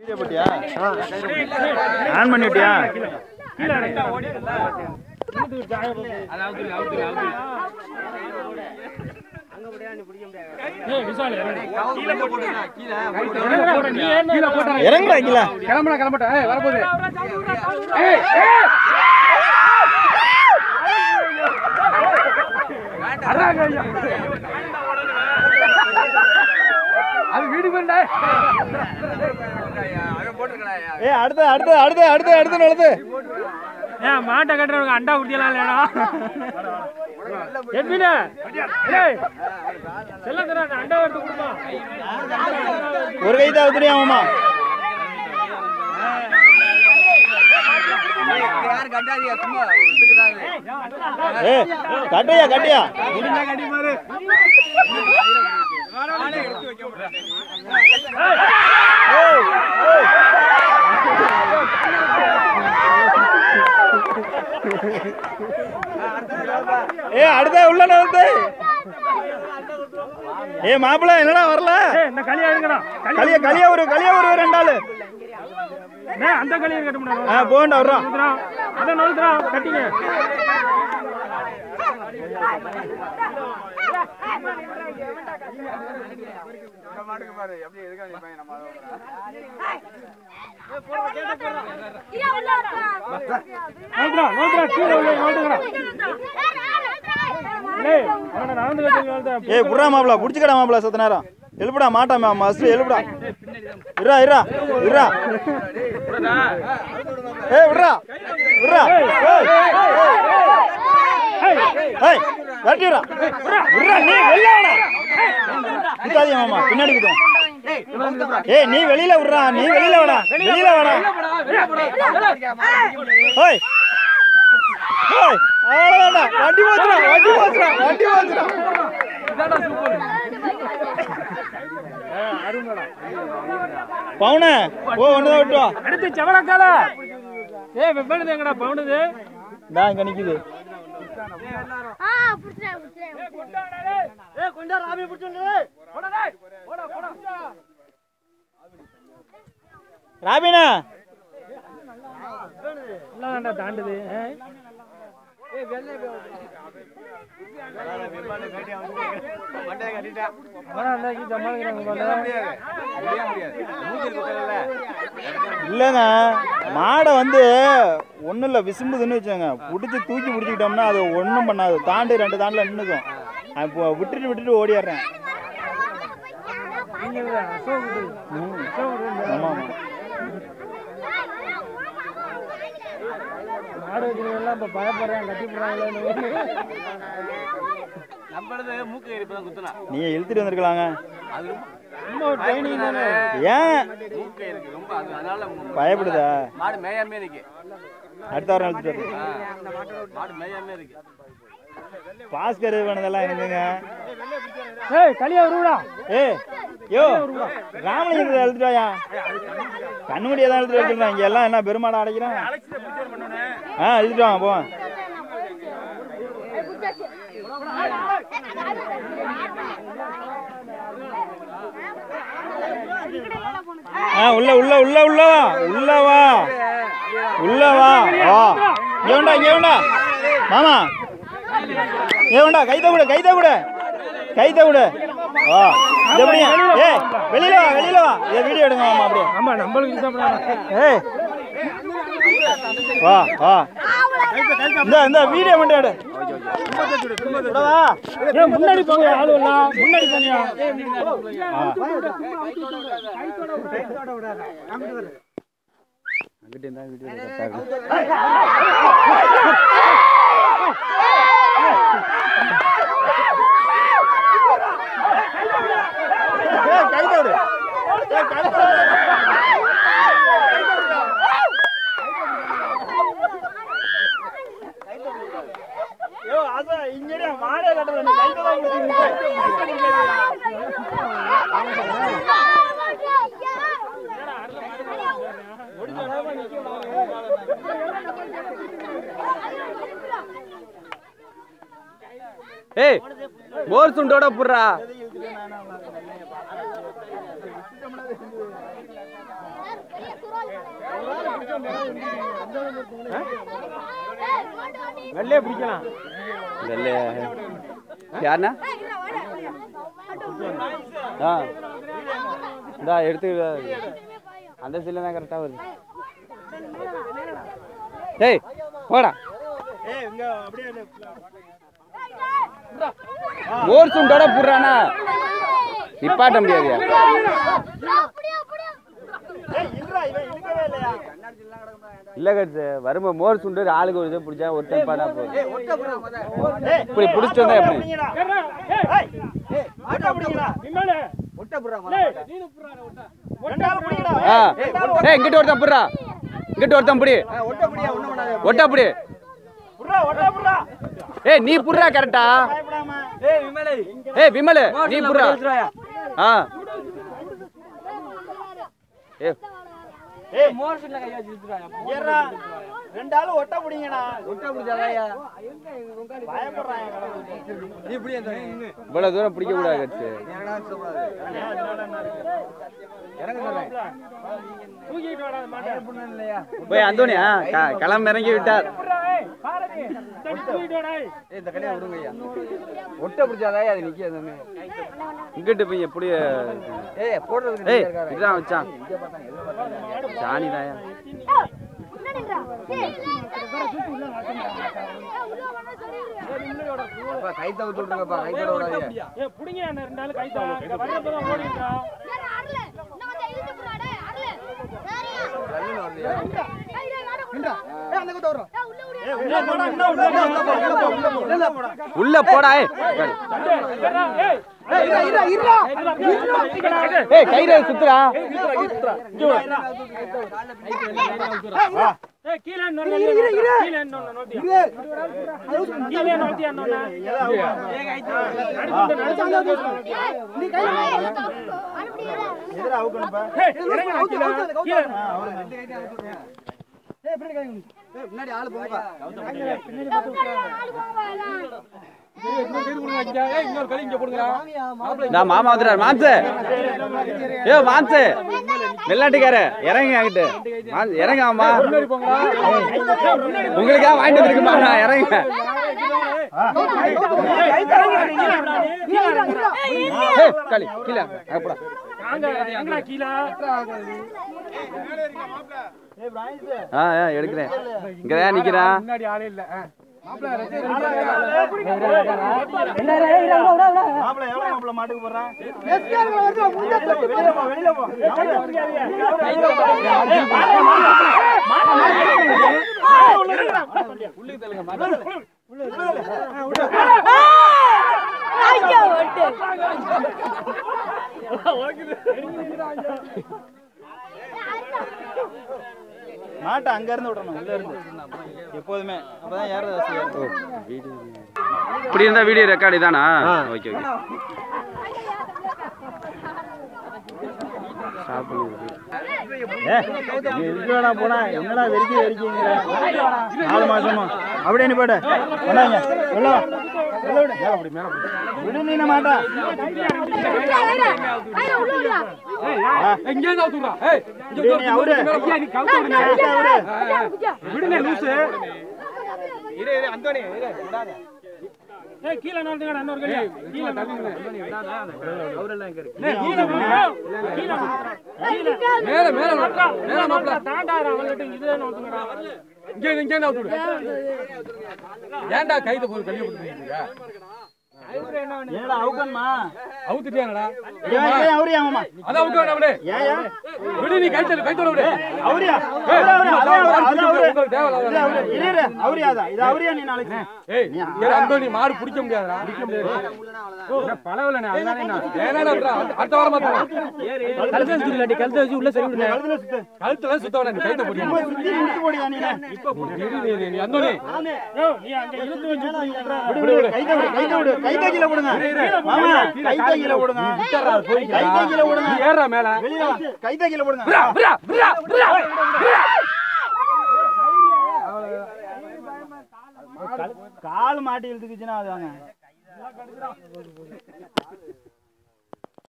Video போட்டியா on பண்ணி விட்டியா இறங்குடா கீழே கிளம்புடா கிளம்பட்டா ஏய் வரப்போகுது அது வீடு போண்டா ஏ அடுத்து அடுத்து அடுத்து அடுத்து அடுத்து நடத்து ஏன் மாட்டை கட்டுறவங்க அண்டா குட்டியெல்லாம் இல்லைடா எப்படிண்ணே ஏய் செல்ல தர அந்த அண்டா எடுத்து கொடுமா ஒரு கை தான் தெரியும் ஆமாமா ஏ கட்டியா கட்டியா ஏய், ஏய். ஏ அடுத்த உள்ள வந்து ஏ மாப்பிள்ள என்னடா வரல ஏய் இந்த களியா எடுங்கடா களிய களிய ஒரு களிய ஒரு ரெண்டாளு ஏய் அந்த களியை கட்ட முடியாது ஆ போண்டா வர்றா நோதுறா அதை நோதுறா கட்டிங்க நோதுறா நோதுறா கீழே உள்ள நோதுறா ஏய் அவனை நடந்து கட்டுங்க ஏ புறா மாப்பிள புடிச்சுக்கடா மாப்பிள சத்த நேரம் எழுப்புடா மாட்டாம மஸ்ட் எழுப்புடா இருடா இருடா இருடா ஏ விடுறா விடுறா ஏய் ஏய் கட்டி விடுறா விடுறா நீ வெளில வாடா குத்தாதீங்க மாமா பின்னாடி குத்தும் ஏய் நீ வெளியில விடுறா நீ வெளியில வாடா வெளியில வாடா ஏய் ஏய் அவ்வளவுதான்டா வண்டி போச்சுடா வண்டி போச்சுடா வண்டி போச்சுடா பவுனே ஓ ஒண்ணுதான் விட்டு வா அடுத்து செவலக்கால ஏய் வெப்பனது எங்கடா பவுனது இந்தா இங்க நிக்குது ஏய் கொஞ்சம் ராமி பிடிச்சு போடா டேய் போடா போடா ராபினா உள்ளதாண்டா தாண்டுது ஏய் இல்லைங்க மாடை வந்து ஒன்றும் இல்லை விசும்புதுன்னு வச்சுங்க பிடிச்சி தூக்கி பிடிச்சிக்கிட்டோம்னா அது ஒன்றும் பண்ணாது தாண்டி ரெண்டு தாண்டில் நின்றுக்கும் இப்போ விட்டுட்டு விட்டுட்டு ஓடிடுறேன் ம். ஆமா ஆமா மாடு வச்சுருக்கெல்லாம் இப்போ பயப்படுறேன் கட்டி போடுறாங்களே நம்மளது மூக்கு இருப்பதான் குத்துனா நீங்க இழுத்துட்டு வந்திருக்கலாங்க அது ரொம்ப ரொம்ப ட்ரைனிங் தானே ஏன் மூக்கு இருக்கு ரொம்ப அது அதனால பயப்படுதா மாடு மேயாமே இருக்கு அடுத்த வாரம் இழுத்துட்டு வரேன் ஆ, மாடு மேயாமே இருக்கு பாஸ்கர் வேணதெல்லாம் எனக்குங்க ஏய் களியா வருவடா ஏய் யோ ராமலிங்கத்தை எழுத்துட்டு வாயா கண்ணுமடியை தான் எழுத்துட்டு வச்சிருக்கேன் இங்க எல்லாம் என்ன பெருமாடை அடைக்கிறேன் ஆ எழுதிட்டு வாங்க போவேன் ஆ உள்ள உள்ள உள்ள உள்ள வா உள்ள வா உள்ள வா வா இங்க வேண்டா இங்க வேண்டா மாமா ஏ வேண்டா கைத விடு கைத விடு கைத விடு வா இது எப்படியா ஏ வெளியில வா வெளியில வா இதை வீடியோ எடுங்க மாமா அப்படியே ஆமா நம்மளுக்கு இது பண்ணலாம் ஏய் வா வா இந்த இந்த வீடியோ மட்டும் எடு இங்க வா ஏன் முன்னாடி போங்க ஆளு இல்ல முன்னாடி போங்க அங்கிட்ட இருந்தா வீடியோ கரெக்டா ஏய் கைத விடு ஏய் கைத விடு யோ அத இங்கடே மாடே கட்டறது நீ கைத தான் ஏய் போர் சுண்டோட புடுறா வெள்ளையே பிடிக்கலாம் வெள்ளையா யாருண்ணா ஆ இந்தா எடுத்து அந்த சில்ல தான் கரெக்டாக வருது ஏய் போடா ஏய் இங்க அப்படியே இரு. மோர் சுண்டோட புடுறானா நிப்பாட்ட முடியாதுயா ஏய் இல்லடா இவன் இழுக்கவே இல்லையா இல்ல கட்சு வரும்போது மோர் சுண்டு ஆளுக்கு ஒரு இதை பிடிச்சா ஒரு டைம் பாடா போதும் ஏய் இப்படி பிடிச்சிட்டு வந்தா எப்படி அப்படிங்கடா. ஏறா, ஏய், ஏய் ஏய் ஆட்டா அப்படிங்கடா நிம்மளே. ஏய், நீனு புடுறாடா, ஒட்டா. ரெண்டு ஆள் பிடிங்கடா ஆ ஏய் இங்கிட்ட ஒருத்தன் புடுறா இங்கிட்ட ஒருத்தன் புடி ஒட்ட புடி புடுறா ஒட்டா புடுறா ஏய் நீ புடுறா கரெக்டா பயப்படாம ஏய் விமலு நீ புடுறா ஆ ஏய் ஏய் ஏறா ரெண்டு ஆள் ஒட்ட பிடிங்கடா பயப்படுறாங்க இவ்வளவு தூரம் பிடிக்க கூடாது கட்சு தூக்கிட்டு வாடா, மாட்டை. போய் அந்தோனியா க- களம் இறங்கி விட்டார் புடுறா, ஏய், பாரதி. தட்டி தூக்கிட்டு வாடா, ஏய். ஒட்ட பிடிச்சாதான் அது நிக்காது இங்கிட்டு போய் எப்படி ஏய் போடுறது ஏய் இதுதான் வச்சான் சாணி தாயா கை தவிர்த்து விட்டுருங்கப்பா கை தவிர விடாதீங்க ஏய், புடிங்க, அந்த ரெண்டு ஆளு கை தா. இங்க வர்றப்பதான் ஓடிடுறா. ஏய் உள்ள போடா இன்னும் உள்ள போ, உள்ள போ, உள்ள போ, உள்ள போ, உள்ள போடா உள்ள போடா ஏய் ஏறா, ஏய். ஏய் கயிறு சுத்துறா ஏய், கீழே நொல்ல, கீழே நொல்ல, நொல்த்தியா. கீழே நொல்த்தியா, நொல்ல. எதிரா அவுக்கணும்ப்பா ஏய், இறங்குடா, கீழே. கீழே. முன்னாடி ஆளு போங்கப்பா நான் மாமா வந்துடுறாரு மாம்சு ஏ மாம்சு வெள்ளாட்டுக்கார இறங்க அங்கிட்டு மாம்சு, இறங்க ஆமா உங்களுக்காக வாங்கிட்டு வந்திருக்குமா நான் இறங்க ஏய், களி கீழே அங்க போடா வாங்க, எங்கடா கீழே? ஏய் பிரான்ஸ் ஆ ஆ எடுக்கிறேன் இங்கதான் நிக்கிறான் மாப்பிள எவ்வளவு மாப்பிள மாட்டுக்கு போறான் வெளியில போ வெளியில போ மாட்டை அங்க இருந்து விடணும் உள்ள இருந்து எப்போதுமே அப்பதான் ஏறது வசதியா இருக்கும் இப்படி இருந்தா வீடியோ ரெக்கார்டு இதானா ஓகே ஓகே எதுக்குடா போனா என்னடா வெறிக்கி வெறிக்கிங்கிற நாலு மாசமா அப்படியே நீ போட கொண்டாங்க உள்ள வா. உள்ள விடு ஏன் அப்படி மேல போடு. விடு நீ என்ன மாட்டா இப்படி நீ அவரு அவரு ஏய், கீழே நொல்த்துங்கடா, இன்னொரு கழியா. கீழே நொல்த்துங்க. ஏய், கீழே நொல்த்துங்க. கீழே. கீழே. மேல நொல்த்துடா, தாண்டாடா, வந்துட்டு இதுவே நொல்த்துங்கடா. ஏன்டா கைத போய் கல்வி கொடுத்துருக்கீங்க என்னடா அவுக்கணுமா அவுத்துட்டியானடா ஏன் ஏன் அவரு ஏன் மாமா அதான் அவுக்க வேணாம்டே ஏன் ஏன் விடு நீ கைத்தல கைத்தல விடு அவரியா அவரு, அவரு, அதான் அவரு, அதான் அவரு. உங்களுக்கு தேவையில்லாத இது அவரு. இரு, இரு. அவரியா அதான். இது அவரியா நீ நாளைக்கு ஏய் இங்க அந்தோனி மாடு பிடிக்க முடியாதுடா பிடிக்க முடியாது பழவலனே அதனால நான் வேணாடா விட்றா. அடுத்த- அடுத்த வாரமா தரேன் கழுத்தை வச்சு இல்லாட்டி கழுத்தை வச்சு உள்ள சரி விடுங்க. கழுத்துல சுத்து. கழுத்துல சுத்த வேணாம் நீ கைத்த போடியா சும்மா சுத்தி இழுத்து போடியா நீ நீ அந்தோனி யோ, நீ அங்க இழுத்து வச்சு விட்றா. விடு, விடு, கைத்த விடு, கைத்த விடு. கைத்த கீழே விடுங்க. மாமா, கைத்த கீழே விடுங்க. கைத்த கீழே விடுங்க. நீ ஏறா மேல வெளியில வா. கைத்த கீழே விடுங்க. விட்றா, விட்றா, விட்றா. கால் மாட்டி இழுத்துக்குச்சுன்னா அது வாங்க